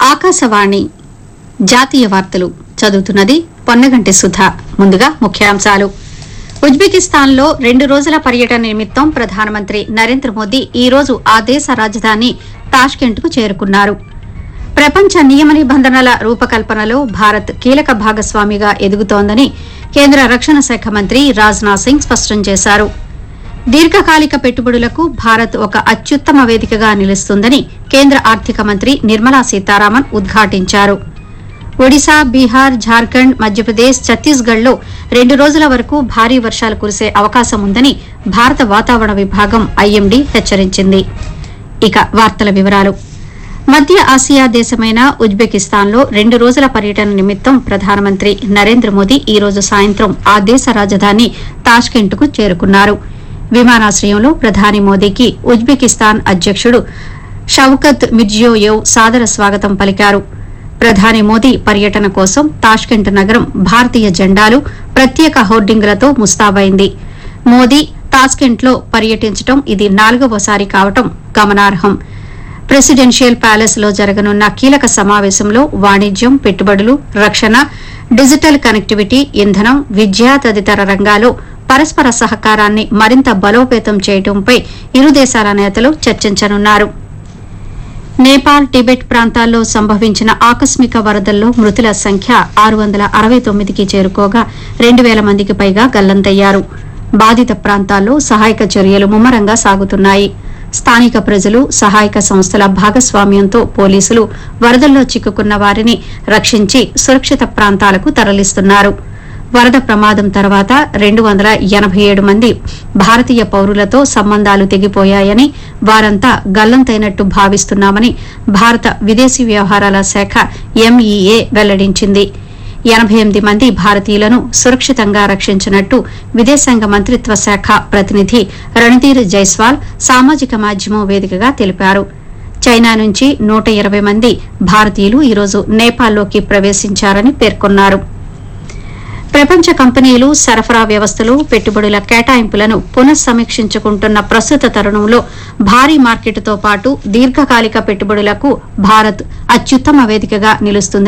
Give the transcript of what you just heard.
ఆకాశవాణి జాతీయ వార్తలు చదువుతున్నది పొన్నగంటి సుధ ముందుగా ముఖ్యాంశాలు ఉజ్బెకిస్తాన్లో రెండు రోజుల పర్యటన నిమిత్తం ప్రధానమంత్రి నరేంద్ర మోదీ ఈ రోజు ఆ దేశ రాజధాని తాష్కెంట్కు చేరుకున్నారు ప్రపంచ నియమ నిబంధనల రూపకల్పనలో భారత్ కీలక భాగస్వామిగా ఎదుగుతోందని కేంద్ర రక్షణ శాఖ మంత్రి రాజ్నాథ్ సింగ్ స్పష్టం చేశారు దీర్ఘకాలిక పెట్టుబడులకు భారత్ ఒక అత్యుత్తమ వేదికగా నిలుస్తుందని కేంద్ర ఆర్థిక మంత్రి నిర్మలా సీతారామన్ ఉద్ఘాటించారు ఒడిశా బీహార్ ఝార్ఖండ్ మధ్యప్రదేశ్ ఛత్తీస్గఢ్లో రెండు రోజుల వరకు భారీ వర్షాలు కురిసే అవకాశం ఉందని భారత వాతావరణ విభాగం ఐఎండీ హెచ్చరించింది ఇక వార్తల వివరాలు మధ్య ఆసియా దేశమైన ఉజ్బెకిస్తాన్లో రెండు రోజుల పర్యటన నిమిత్తం ప్రధానమంత్రి నరేంద్ర మోదీ ఈ రోజు సాయంత్రం ఆ దేశ రాజధాని తాష్కెంట్కు చేరుకున్నారు విమానాశ్రయంలో ప్రధాని మోదీకి ఉజ్బెకిస్తాన్ అధ్యక్షుడు షౌకత్ మిర్జియోయేవ్ సాదర స్వాగతం పలికారు ప్రధాని మోదీ పర్యటన కోసం తాష్కెంట్ నగరం భారతీయ జెండాలు ప్రత్యేక హోర్డింగులతో ముస్తాబైంది మోదీ తాష్కెంట్లో పర్యటించడం ఇది నాలుగవసారి కావటం గమనార్హం ప్రెసిడెన్షియల్ ప్యాలెస్ లో జరగనున్న కీలక సమావేశంలో వాణిజ్యం పెట్టుబడులు రక్షణ డిజిటల్ కనెక్టివిటీ ఇంధనం విద్య తదితర రంగాల్లో పరస్పర సహకారాన్ని మరింత బలోపేతం చేయడంపై ఇరు దేశాల నేతలు చర్చించనున్నారు నేపాల్ టిబెట్ ప్రాంతాల్లో సంభవించిన ఆకస్మిక వరదల్లో మృతుల సంఖ్య ఆరు వందల అరవై తొమ్మిదికి చేరుకోగా రెండు వేల మందికి పైగా గల్లంతయ్యారు బాధిత ప్రాంతాల్లో సహాయక చర్యలు ముమ్మరంగా సాగుతున్నాయి స్థానిక ప్రజలు సహాయక సంస్థల భాగస్వామ్యంతో పోలీసులు వరదల్లో చిక్కుకున్న వారిని రక్షించి సురక్షిత ప్రాంతాలకు తరలిస్తున్నారు వరద ప్రమాదం తర్వాత రెండు వందల ఎనభై ఏడు మంది భారతీయ పౌరులతో సంబంధాలు తెగిపోయాయని వారంతా గల్లంతైనట్టు భావిస్తున్నామని భారత విదేశీ వ్యవహారాల శాఖ ఎంఈఏ వెల్లడించింది ఎనభై ఎనిమిది మంది భారతీయులను సురక్షితంగా రక్షించినట్టు విదేశాంగ మంత్రిత్వ శాఖ ప్రతినిధి రణధీర్ జైస్వాల్ సామాజిక మాధ్యమం వేదికగా తెలిపారు చైనా నుంచి నూట ఇరవై మంది భారతీయులు ఈరోజు నేపాల్లోకి ప్రవేశించారని పేర్కొన్నారు ప్రపంచ కంపెనీలు సరఫరా వ్యవస్థలు పెట్టుబడుల కేటాయింపులను పునఃసమీక్షించుకుంటున్న ప్రస్తుత తరుణంలో భారీ మార్కెట్తో పాటు దీర్ఘకాలిక పెట్టుబడులకు భారత్ అత్యుత్తమ వేదికగా నిలుస్తుందని